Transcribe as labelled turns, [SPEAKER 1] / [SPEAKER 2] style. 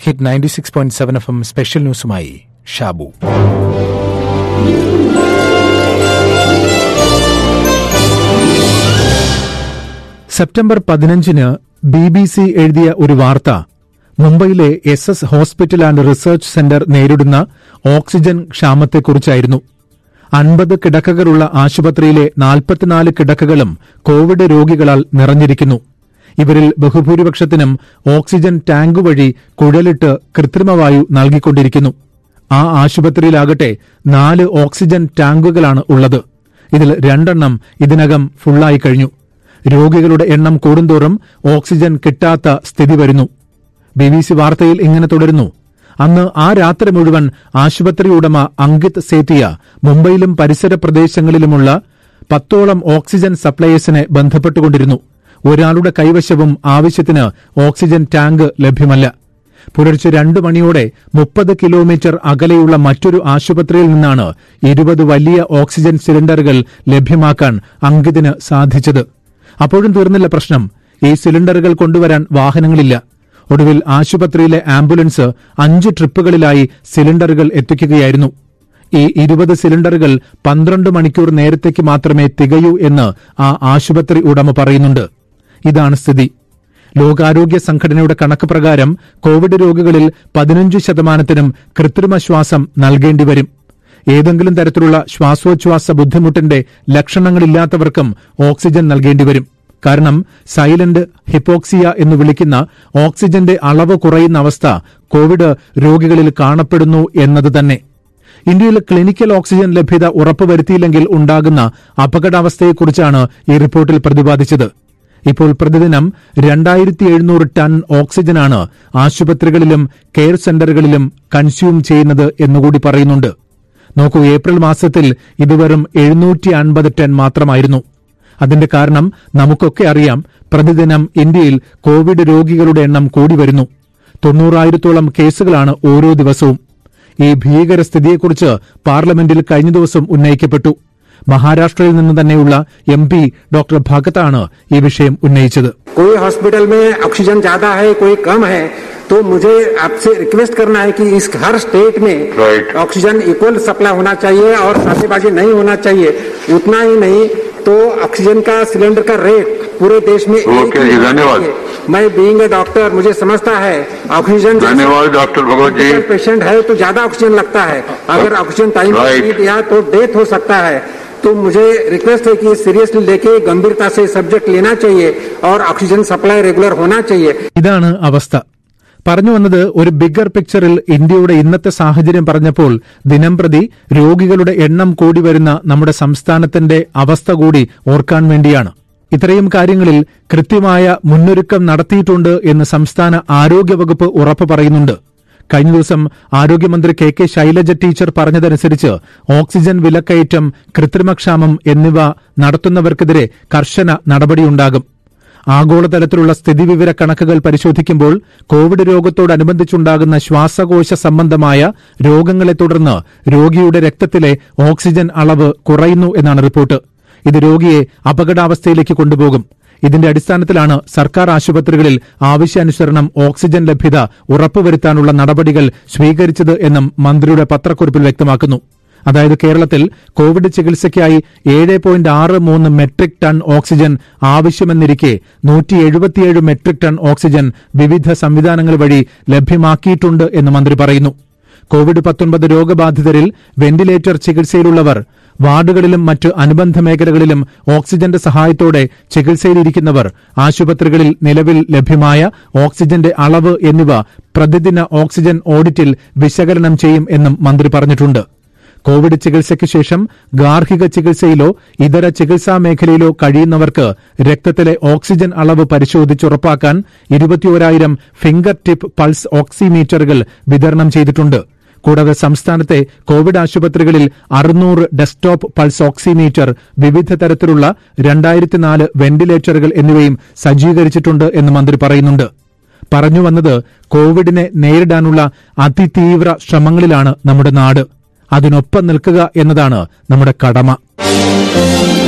[SPEAKER 1] Hit ninety six point seven F M special ന്യൂസുമായി Shabu September പതിനഞ്ചിന് B B C എഴുതിയ ഒരു വാർത്ത മുംബൈയിലെ S S hospital and research centre നേരിടുന്ന ഓക്സിജൻ ക്ഷാമത്തെക്കുറിച്ചായിരുന്നു അൻപത് കിടക്കകളുള്ള ആശുപത്രിയിലെ നാൽപ്പത്തിനാല് കിടക്കകളും കോവിഡ് രോഗികളാൽ നിറഞ്ഞിരിക്കുന്നു ഇവരിൽ ബഹുഭൂരിപക്ഷത്തിനും ഓക്സിജൻ ടാങ്ക് വഴി കുഴലിട്ട് കൃത്രിമവായു നൽകിക്കൊണ്ടിരിക്കുന്നു ആ ആശുപത്രിയിലാകട്ടെ നാല് ഓക്സിജൻ ടാങ്കുകളാണ് ഉള്ളത് ഇതിൽ രണ്ടെണ്ണം ഇതിനകം ഫുള്ളായി കഴിഞ്ഞു രോഗികളുടെ എണ്ണം കൂടുന്തോറും ഓക്സിജൻ കിട്ടാത്ത സ്ഥിതി വരുന്നു ബി ബി സി വാർത്തയിൽ ഇങ്ങനെ തുടരുന്നു അന്ന് ആ രാത്രി മുഴുവൻ ആശുപത്രി ഉടമ അങ്കിത് സേത്തിയ മുംബൈയിലും പരിസര പ്രദേശങ്ങളിലുമുള്ള പത്തോളം ഓക്സിജൻ സപ്ലയേഴ്സിനെ ബന്ധപ്പെട്ടുകൊണ്ടിരുന്നു ഒരാളുടെ കൈവശവും ആവശ്യത്തിന് ഓക്സിജൻ ടാങ്ക് ലഭ്യമല്ല പുലർച്ചെ രണ്ടു മണിയോടെ മുപ്പത് കിലോമീറ്റർ അകലെയുള്ള മറ്റൊരു ആശുപത്രിയിൽ നിന്നാണ് ഇരുപത് വലിയ ഓക്സിജൻ സിലിണ്ടറുകൾ ലഭ്യമാക്കാൻ അങ്കിതിന് സാധിച്ചത് അപ്പോഴും തീർന്നില്ല പ്രശ്നം ഈ സിലിണ്ടറുകൾ കൊണ്ടുവരാൻ വാഹനങ്ങളില്ല ഒടുവിൽ ആശുപത്രിയിലെ ആംബുലൻസ് അഞ്ച് ട്രിപ്പുകളിലായി സിലിണ്ടറുകൾ എത്തിക്കുകയായിരുന്നു ഈ ഇരുപത് സിലിണ്ടറുകൾ പന്ത്രണ്ട് മണിക്കൂർ നേരത്തേക്ക് മാത്രമേ തികയൂ എന്ന് ആ ആശുപത്രി ഉടമ പറയുന്നുണ്ട് ഇതാണ് സ്ഥിതി ലോകാരോഗ്യ സംഘടനയുടെ കണക്ക് പ്രകാരം കോവിഡ് രോഗികളിൽ പതിനഞ്ച് ശതമാനത്തിനും കൃത്രിമ ശ്വാസം നൽകേണ്ടിവരും ഏതെങ്കിലും തരത്തിലുള്ള ശ്വാസോച്ഛ്വാസ ബുദ്ധിമുട്ടിന്റെ ലക്ഷണങ്ങളില്ലാത്തവർക്കും ഓക്സിജൻ നൽകേണ്ടിവരും കാരണം സൈലന്റ് ഹിപ്പോക്സിയ എന്ന് വിളിക്കുന്ന ഓക്സിജന്റെ അളവ് കുറയുന്ന അവസ്ഥ കോവിഡ് രോഗികളിൽ കാണപ്പെടുന്നു എന്നത് തന്നെ ഇന്ത്യയിൽ ക്ലിനിക്കൽ ഓക്സിജൻ ലഭ്യത ഉറപ്പുവരുത്തിയില്ലെങ്കിൽ ഉണ്ടാകുന്ന അപകടാവസ്ഥയെക്കുറിച്ചാണ് ഈ റിപ്പോർട്ടിൽ പ്രതിപാദിച്ചത് ഇപ്പോൾ പ്രതിദിനം രണ്ടായിരത്തി എഴുന്നൂറ് ടൺ ഓക്സിജനാണ് ആശുപത്രികളിലും കെയർ സെന്ററുകളിലും കൺസ്യൂം ചെയ്യുന്നത് എന്നുകൂടി പറയുന്നുണ്ട് നോക്കൂ ഏപ്രിൽ മാസത്തിൽ ഇത് വെറും എഴുന്നൂറ്റി അൻപത് ടൺ മാത്രമായിരുന്നു അതിന്റെ കാരണം നമുക്കൊക്കെ അറിയാം പ്രതിദിനം ഇന്ത്യയിൽ കോവിഡ് രോഗികളുടെ എണ്ണം കൂടി വരുന്നു തൊണ്ണൂറായിരത്തോളം കേസുകളാണ് ഓരോ ദിവസവും ഈ ഭീകരസ്ഥിതിയെക്കുറിച്ച് പാർലമെന്റിൽ കഴിഞ്ഞ ദിവസം ഉന്നയിക്കപ്പെട്ടു മഹാരാഷ്ട്രയിൽ നിന്ന് തന്നെയുള്ള എം പി ഡോക്ടർ ഭഗതാണ് ഈ വിഷയം ഉന്നയിച്ചത്
[SPEAKER 2] कोई हॉस्पिटल में ऑक्सीजन ज्यादा है कोई कम है तो मुझे आपसे रिक्वेस्ट करना है कि इस हर स्टेट में
[SPEAKER 3] Right.
[SPEAKER 2] ऑक्सीजन इक्वल सप्लाई होना चाहिए और साथेबाजी नहीं होना चाहिए उतना ही नहीं तो ऑक्सीजन का सिलेंडर का रेट पूरे देश में एक
[SPEAKER 3] ओके
[SPEAKER 2] ही
[SPEAKER 3] जी,
[SPEAKER 2] होना
[SPEAKER 3] धन्यवाद।
[SPEAKER 2] चाहिए। मैं बीइंग ए डॉक्टर मुझे समझता है ऑक्सीजन
[SPEAKER 3] धन्यवाद डॉक्टर भगवत जी
[SPEAKER 2] पेशेंट है तो ज्यादा ऑक्सीजन लगता है अगर ऑक्सीजन टाइम पर
[SPEAKER 3] Right.
[SPEAKER 2] नहीं दिया तो डेथ हो सकता है तो मुझे रिक्वेस्ट है कि सीरियसली लेके गंभीरता से सब्जेक्ट लेना चाहिए और ऑक्सीजन सप्लाई रेगुलर होना चाहिए
[SPEAKER 1] ഇതാണ് അവസ്ഥ പറഞ്ഞു വന്നത് ഒരു ബിഗർ പിക്ചറിൽ ഇന്ത്യയുടെ ഇന്നത്തെ സാഹചര്യം പറഞ്ഞപ്പോൾ ദിനംപ്രതി രോഗികളുടെ എണ്ണം കൂടി വരുന്ന നമ്മുടെ സംസ്ഥാനത്തിന്റെ അവസ്ഥ കൂടി ഓർക്കാൻ വേണ്ടിയാണ് ഇത്രയും കാര്യങ്ങളിൽ കൃത്യമായ മുന്നൊരുക്കം നടത്തിയിട്ടുണ്ട് എന്ന് സംസ്ഥാന ആരോഗ്യവകുപ്പ് ഉറപ്പ് പറയുന്നുണ്ട് കഴിഞ്ഞ ദിവസം ആരോഗ്യമന്ത്രി കെ കെ ശൈലജ ടീച്ചർ പറഞ്ഞതനുസരിച്ച് ഓക്സിജൻ വിലക്കയറ്റം കൃത്രിമക്ഷാമം എന്നിവ നടത്തുന്നവർക്കെതിരെ കർശന നടപടിയുണ്ടാകും ആഗോളതലത്തിലുള്ള സ്ഥിതിവിവര കണക്കുകൾ പരിശോധിക്കുമ്പോൾ കോവിഡ് രോഗത്തോടനുബന്ധിച്ചുണ്ടാകുന്ന ശ്വാസകോശ സംബന്ധമായ രോഗങ്ങളെ തുടർന്ന് രോഗിയുടെ രക്തത്തിലെ ഓക്സിജൻ അളവ് കുറയുന്നു എന്നാണ് റിപ്പോർട്ട് ഇത് രോഗിയെ അപകടാവസ്ഥയിലേക്ക് കൊണ്ടുപോകും ഇതിന്റെ അടിസ്ഥാനത്തിലാണ് സർക്കാർ ആശുപത്രികളിൽ ആവശ്യാനുസരണം ഓക്സിജൻ ലഭ്യത ഉറപ്പുവരുത്താനുള്ള നടപടികൾ സ്വീകരിച്ചത് എന്നും മന്ത്രിയുടെ പത്രക്കുറിപ്പിൽ വ്യക്തമാക്കുന്നു അതായത് കേരളത്തിൽ കോവിഡ് ചികിത്സയ്ക്കായി ഏഴ് പോയിന്റ് ആറ് മൂന്ന് മെട്രിക് ടൺ ഓക്സിജൻ ആവശ്യമെന്നിരിക്കെ നൂറ്റി എഴുപത്തിയേഴ് മെട്രിക് ടൺ ഓക്സിജൻ വിവിധ സംവിധാനങ്ങൾ വഴി ലഭ്യമാക്കിയിട്ടുണ്ട് എന്ന് മന്ത്രി പറയുന്നു കോവിഡ് പത്തൊൻപത് രോഗബാധിതരിൽ വെന്റിലേറ്റർ ചികിത്സയിലുള്ളവർ വാർഡുകളിലും മറ്റ് അനുബന്ധ മേഖലകളിലും ഓക്സിജന്റെ സഹായത്തോടെ ചികിത്സയിലിരിക്കുന്നവർ ആശുപത്രികളിൽ നിലവിൽ ലഭ്യമായ ഓക്സിജന്റെ അളവ് എന്നിവ പ്രതിദിന ഓക്സിജൻ ഓഡിറ്റിൽ വിശകലനം ചെയ്യും എന്നും മന്ത്രി പറഞ്ഞിട്ടുണ്ട് കോവിഡ് ചികിത്സയ്ക്ക് ശേഷം ഗാർഹിക ചികിത്സയിലോ ഇതര ചികിത്സാ മേഖലയിലോ കഴിയുന്നവർക്ക് രക്തത്തിലെ ഓക്സിജൻ അളവ് പരിശോധിച്ചുറപ്പാക്കാൻ ഇരുപത്തിയോരായിരം ഫിംഗർ ടിപ്പ് പൾസ് ഓക്സിമീറ്ററുകൾ വിതരണം ചെയ്തിട്ടുണ്ട് കൂടാതെ സംസ്ഥാനത്തെ കോവിഡ് ആശുപത്രികളിൽ അറുന്നൂറ് ഡെസ്ക്ടോപ്പ് പൾസ് ഓക്സിമീറ്റർ വിവിധ തരത്തിലുള്ള രണ്ടായിരത്തിനാല് വെന്റിലേറ്ററുകൾ എന്നിവയും സജ്ജീകരിച്ചിട്ടുണ്ട് എന്ന് മന്ത്രി പറയുന്നുണ്ട് പറഞ്ഞു വന്നത് കോവിഡിനെ നേരിടാനുള്ള അതിതീവ്ര ശ്രമങ്ങളിലാണ് നമ്മുടെ നാട് അതിനൊപ്പം നിൽക്കുക എന്നതാണ് നമ്മുടെ കടമ